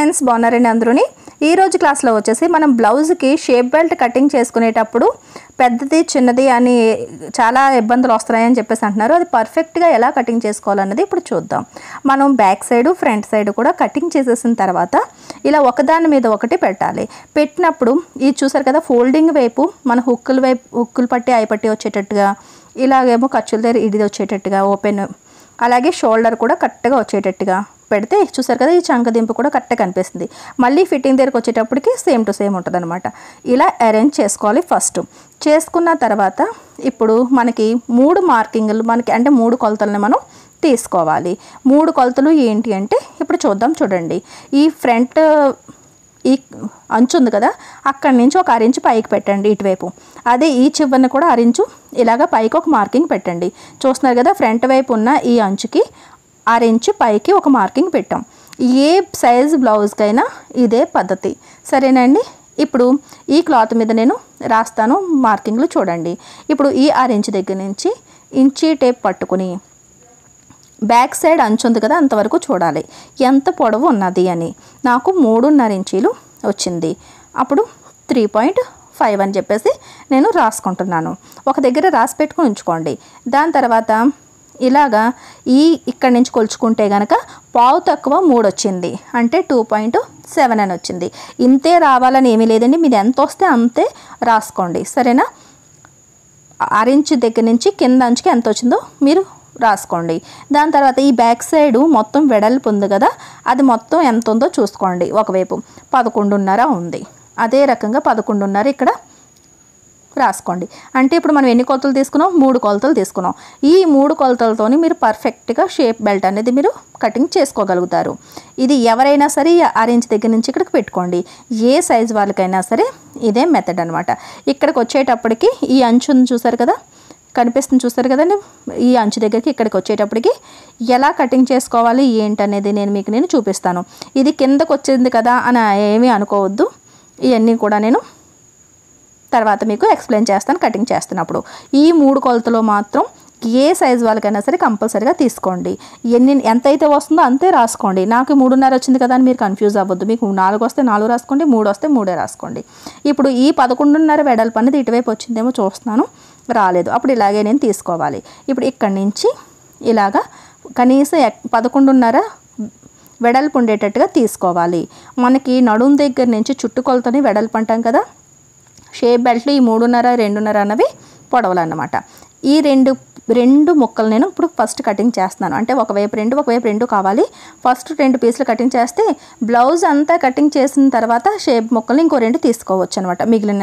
friends బాగున్నారండి అందరూని ఈ రోజు క్లాస్లో వచ్చేసి మనం బ్లౌజ్కి షేప్ బెల్ట్ కటింగ్ చేసుకునేటప్పుడు పెద్దది చిన్నది అని చాలా ఇబ్బందులు వస్తున్నాయని చెప్పేసి అంటున్నారు అది పర్ఫెక్ట్గా ఎలా కటింగ్ చేసుకోవాలన్నది ఇప్పుడు చూద్దాం మనం బ్యాక్ సైడ్ ఫ్రంట్ సైడ్ కూడా కటింగ్ చేసేసిన తర్వాత ఇలా ఒకదాని మీద ఒకటి పెట్టాలి పెట్టినప్పుడు ఇది చూసారు కదా ఫోల్డింగ్ వైపు మన హుక్కుల వైపు హుక్కులు పట్టి ఐ పట్టి వచ్చేటట్టుగా ఇలాగేమో ఖర్చుల దగ్గర ఇది వచ్చేటట్టుగా ఓపెన్ అలాగే షోల్డర్ కూడా కరెక్ట్గా వచ్చేటట్టుగా పెడితే చూసారు కదా ఈ చంకదింపు కూడా కరెక్ట్గా కనిపిస్తుంది మళ్ళీ ఫిట్టింగ్ దగ్గరకు వచ్చేటప్పటికి సేమ్ టు సేమ్ ఉంటుంది అనమాట ఇలా అరేంజ్ చేసుకోవాలి ఫస్ట్ చేసుకున్న తర్వాత ఇప్పుడు మనకి మూడు మార్కింగ్లు మనకి అంటే మూడు కొలతలని మనం తీసుకోవాలి మూడు కొలతలు ఏంటి అంటే ఇప్పుడు చూద్దాం చూడండి ఈ ఫ్రంట్ ఈ అంచు ఉంది కదా అక్కడి నుంచి ఒక అరించు పైకి పెట్టండి ఇటువైపు అదే ఈ చివరిని కూడా అరించు ఇలాగ పైకి ఒక మార్కింగ్ పెట్టండి చూస్తున్నారు కదా ఫ్రంట్ వైపు ఉన్న ఈ అంచుకి అరించు పైకి ఒక మార్కింగ్ పెట్టాం ఏ సైజ్ బ్లౌజ్కైనా ఇదే పద్ధతి సరేనండి ఇప్పుడు ఈ క్లాత్ మీద నేను రాస్తాను మార్కింగ్లు చూడండి ఇప్పుడు ఈ అరించు దగ్గర నుంచి ఇంచీ టేప్ పట్టుకుని బ్యాక్ సైడ్ అంచు ఉంది కదా అంతవరకు చూడాలి ఎంత పొడవు ఉన్నది అని నాకు మూడున్నర ఇంచీలు వచ్చింది అప్పుడు త్రీ పాయింట్ ఫైవ్ అని చెప్పేసి నేను రాసుకుంటున్నాను ఒక దగ్గర రాసి పెట్టుకుని ఉంచుకోండి దాని తర్వాత ఇలాగా ఈ ఇక్కడి నుంచి కొలుచుకుంటే కనుక పావు తక్కువ మూడు వచ్చింది అంటే టూ పాయింట్ సెవెన్ అని వచ్చింది ఇంతే రావాలని ఏమీ లేదండి మీరు ఎంత వస్తే అంతే రాసుకోండి సరేనా అరించు దగ్గర నుంచి కింద అంచుకి ఎంత వచ్చిందో మీరు రాసుకోండి దాని తర్వాత ఈ బ్యాక్ సైడ్ మొత్తం వెడల్పు ఉంది కదా అది మొత్తం ఎంత ఉందో చూసుకోండి ఒకవైపు పదకొండున్నర ఉంది అదే రకంగా పదకొండున్నర ఇక్కడ రాసుకోండి అంటే ఇప్పుడు మనం ఎన్ని కొలతలు తీసుకున్నాం మూడు కొలతలు తీసుకున్నాం ఈ మూడు కొలతలతోని మీరు పర్ఫెక్ట్గా షేప్ బెల్ట్ అనేది మీరు కటింగ్ చేసుకోగలుగుతారు ఇది ఎవరైనా సరే ఈ అరేంజ్ దగ్గర నుంచి ఇక్కడికి పెట్టుకోండి ఏ సైజ్ వాళ్ళకైనా సరే ఇదే మెథడ్ అనమాట ఇక్కడికి వచ్చేటప్పటికి ఈ అంచుని చూసారు కదా కనిపిస్తుంది చూస్తారు కదండి ఈ అంచు దగ్గరికి ఇక్కడికి వచ్చేటప్పటికి ఎలా కటింగ్ చేసుకోవాలి ఏంటనేది నేను మీకు నేను చూపిస్తాను ఇది కిందకు వచ్చింది కదా అని ఏమీ అనుకోవద్దు ఇవన్నీ కూడా నేను తర్వాత మీకు ఎక్స్ప్లెయిన్ చేస్తాను కటింగ్ చేస్తున్నప్పుడు ఈ మూడు కొలతలో మాత్రం ఏ సైజ్ వాళ్ళకైనా సరే కంపల్సరీగా తీసుకోండి ఎన్ని ఎంత అయితే వస్తుందో అంతే రాసుకోండి నాకు మూడున్నర వచ్చింది కదా అని మీరు కన్ఫ్యూజ్ అవ్వద్దు మీకు నాలుగు వస్తే నాలుగు రాసుకోండి మూడు వస్తే మూడే రాసుకోండి ఇప్పుడు ఈ పదకొండున్నర వెడల్పు అనేది ఇటువైపు వచ్చిందేమో చూస్తున్నాను రాలేదు అప్పుడు ఇలాగే నేను తీసుకోవాలి ఇప్పుడు ఇక్కడి నుంచి ఇలాగా కనీసం ఎక్- పదకొండున్నర వెడల్పు ఉండేటట్టుగా తీసుకోవాలి మనకి నడుం దగ్గర నుంచి చుట్టుకొలతని వెడల్పు అంటాం కదా షేప్ బెల్ట్లు ఈ మూడున్నర రెండున్నర అన్నవి పొడవలు అన్నమాట ఈ రెండు రెండు ముక్కలు నేను ఇప్పుడు ఫస్ట్ కటింగ్ చేస్తున్నాను అంటే ఒకవైపు రెండు ఒకవైపు రెండు కావాలి ఫస్ట్ రెండు పీసులు కటింగ్ చేస్తే బ్లౌజ్ అంతా కటింగ్ చేసిన తర్వాత షేప్ ముక్కలు ఇంకో రెండు తీసుకోవచ్చు అనమాట మిగిలిన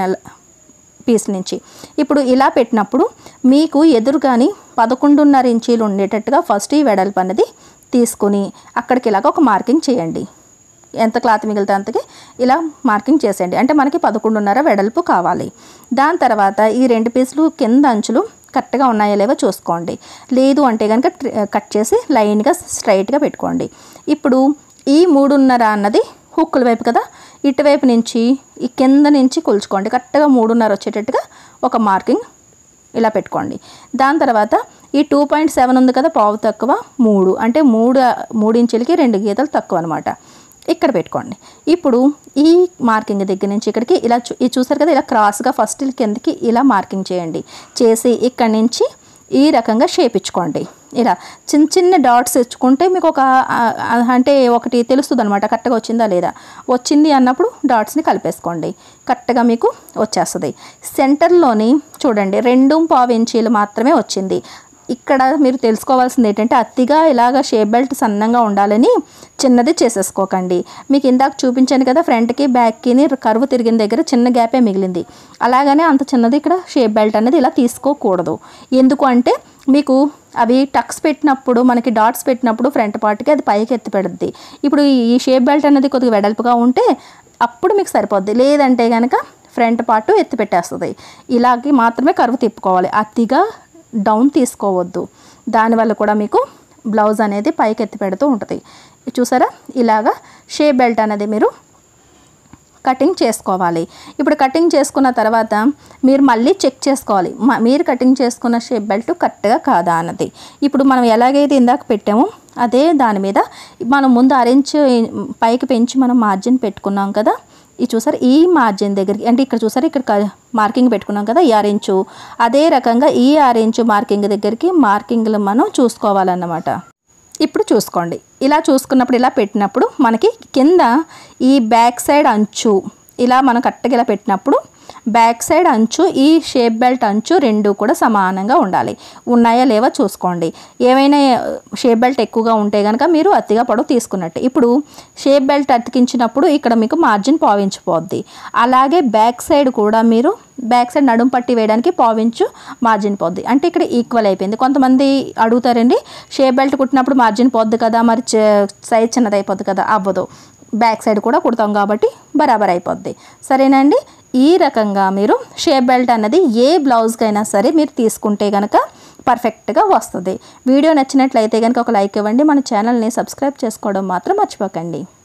పీస్ నుంచి ఇప్పుడు ఇలా పెట్టినప్పుడు మీకు ఎదురుగాని పదకొండున్నర ఇంచీలు ఉండేటట్టుగా ఫస్ట్ ఈ వెడల్పు అనేది తీసుకుని అక్కడికి ఇలాగ ఒక మార్కింగ్ చేయండి ఎంత క్లాత్ మిగిలితే అంతకి ఇలా మార్కింగ్ చేసేయండి అంటే మనకి పదకొండున్నర వెడల్పు కావాలి దాని తర్వాత ఈ రెండు పీసులు కింద అంచులు కరెక్ట్గా ఉన్నాయో లేవో చూసుకోండి లేదు అంటే కనుక ట్రి- కట్ చేసి లైన్గా స్ట్రైట్గా పెట్టుకోండి ఇప్పుడు ఈ మూడున్నర అన్నది హుక్కుల వైపు కదా ఇటువైపు నుంచి ఈ కింద నుంచి కొలుచుకోండి కరెక్ట్గా మూడున్నర వచ్చేటట్టుగా ఒక మార్కింగ్ ఇలా పెట్టుకోండి దాని తర్వాత ఈ టూ పాయింట్ సెవెన్ ఉంది కదా పావు తక్కువ మూడు అంటే మూడు మూడు ఇంచులకి రెండు గీతలు తక్కువ అనమాట ఇక్కడ పెట్టుకోండి ఇప్పుడు ఈ మార్కింగ్ దగ్గర నుంచి ఇక్కడికి ఇలా చూ ఇది చూసారు కదా ఇలా క్రాస్గా ఫస్ట్ కిందకి ఇలా మార్కింగ్ చేయండి చేసి ఇక్కడి నుంచి ఈ రకంగా షేప్ ఇచ్చుకోండి ఇలా చిన్న చిన్న డాట్స్ ఇచ్చుకుంటే మీకు ఒక ఆ, ఆ, అంటే ఒకటి తెలుస్తుంది అనమాట కరెక్ట్గా వచ్చిందా లేదా వచ్చింది అన్నప్పుడు డాట్స్ని కలిపేసుకోండి కరెక్ట్గా మీకు వచ్చేస్తుంది సెంటర్లోని చూడండి రెండు పావు ఇంచీలు మాత్రమే వచ్చింది ఇక్కడ మీరు తెలుసుకోవాల్సింది ఏంటంటే అతిగా ఇలాగ షేప్ బెల్ట్ సన్నంగా ఉండాలని చిన్నది చేసేసుకోకండి మీకు ఇందాక చూపించాను కదా ఫ్రంట్కి బ్యాక్కిని కరువు తిరిగిన దగ్గర చిన్న గ్యాపే మిగిలింది అలాగనే అంత చిన్నది ఇక్కడ షేప్ బెల్ట్ అనేది ఇలా తీసుకోకూడదు ఎందుకు అంటే మీకు అవి టక్స్ పెట్టినప్పుడు మనకి డాట్స్ పెట్టినప్పుడు ఫ్రంట్ పార్ట్కి అది పైకి ఎత్తి పెడుద్ది ఇప్పుడు ఈ షేప్ బెల్ట్ అనేది కొద్దిగా వెడల్పుగా ఉంటే అప్పుడు మీకు సరిపోద్ది లేదంటే కనుక ఫ్రంట్ పార్ట్ ఎత్తి పెట్టేస్తుంది ఇలాగే మాత్రమే కరువు తిప్పుకోవాలి అతిగా డౌన్ తీసుకోవద్దు దానివల్ల కూడా మీకు బ్లౌజ్ అనేది పైకి ఎత్తి పెడుతూ ఉంటుంది చూసారా ఇలాగా షేప్ బెల్ట్ అనేది మీరు కటింగ్ చేసుకోవాలి ఇప్పుడు కటింగ్ చేసుకున్న తర్వాత మీరు మళ్ళీ చెక్ చేసుకోవాలి మ- మీరు కటింగ్ చేసుకున్న షేప్ బెల్ట్ కరెక్ట్గా కాదా అన్నది ఇప్పుడు మనం ఎలాగైతే ఇందాక పెట్టామో అదే దాని మీద మనం ముందు అరేంజ్ పైకి పెంచి మనం మార్జిన్ పెట్టుకున్నాం కదా ఇది చూసారు ఈ మార్జిన్ దగ్గరికి అంటే ఇక్కడ చూసారు ఇక్కడ క- మార్కింగ్ పెట్టుకున్నాం కదా ఈ ఆరెంజ్ అదే రకంగా ఈ ఆరెంజ్ మార్కింగ్ దగ్గరికి మార్కింగ్లు మనం చూసుకోవాలన్నమాట ఇప్పుడు చూసుకోండి ఇలా చూసుకున్నప్పుడు ఇలా పెట్టినప్పుడు మనకి కింద ఈ బ్యాక్ సైడ్ అంచు ఇలా మనం కరెక్ట్గా ఇలా పెట్టినప్పుడు బ్యాక్ సైడ్ అంచు ఈ షేప్ బెల్ట్ అంచు రెండు కూడా సమానంగా ఉండాలి ఉన్నాయా లేవా చూసుకోండి ఏమైనా షేప్ బెల్ట్ ఎక్కువగా ఉంటే కనుక మీరు అతిగా పొడవు తీసుకున్నట్టు ఇప్పుడు షేప్ బెల్ట్ అతికించినప్పుడు ఇక్కడ మీకు మార్జిన్ పావించిపోద్ది అలాగే బ్యాక్ సైడ్ కూడా మీరు బ్యాక్ సైడ్ నడుం పట్టి వేయడానికి పావించు మార్జిన్ పోద్ది అంటే ఇక్కడ ఈక్వల్ అయిపోయింది కొంతమంది అడుగుతారండి షేప్ బెల్ట్ కుట్టినప్పుడు మార్జిన్ పోద్ది కదా మరి సైజ్ చిన్నది అయిపోద్ది కదా అవ్వదు బ్యాక్ సైడ్ కూడా కుడతాం కాబట్టి బరాబర్ అయిపోద్ది సరేనండి ఈ రకంగా మీరు షేప్ బెల్ట్ అన్నది ఏ బ్లౌజ్కైనా సరే మీరు తీసుకుంటే కనుక పర్ఫెక్ట్గా వస్తుంది వీడియో నచ్చినట్లయితే కనుక ఒక లైక్ ఇవ్వండి మన ఛానల్ని సబ్స్క్రైబ్ చేసుకోవడం మాత్రం మర్చిపోకండి